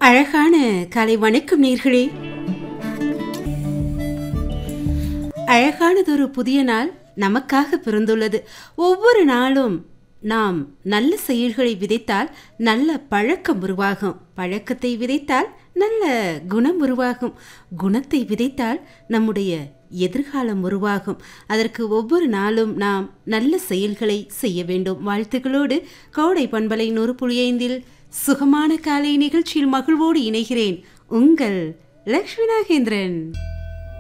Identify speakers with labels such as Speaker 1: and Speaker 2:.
Speaker 1: அழகான காலை வணக்கம் நேர்களே அழகானதொரு புதிய நாள் நமக்காக பிறந்துள்ளது ஒவ்வொரு நாளும் நாம் நல்ல செயல்களை விதைத்தால் நல்ல பழக்கம் உருவாகும் பழக்கத்தை விதைத்தால் நல்ல குணம் உருவாகும் குணத்தை விதைத்தால் நம்முடைய எதிர்காலம் உருவாகும் அதற்கு ஒவ்வொரு நாளும் நாம் நல்ல செயல்களை செய்ய வேண்டும் வாழ்த்துக்களோடு கோடை பண்பலை நூறு புள்ளி ஐந்தில் சுகமான காலை நிகழ்ச்சியில் மகிழ்வோடு இணைகிறேன் உங்கள் லக்ஷ்மி நாகேந்திரன்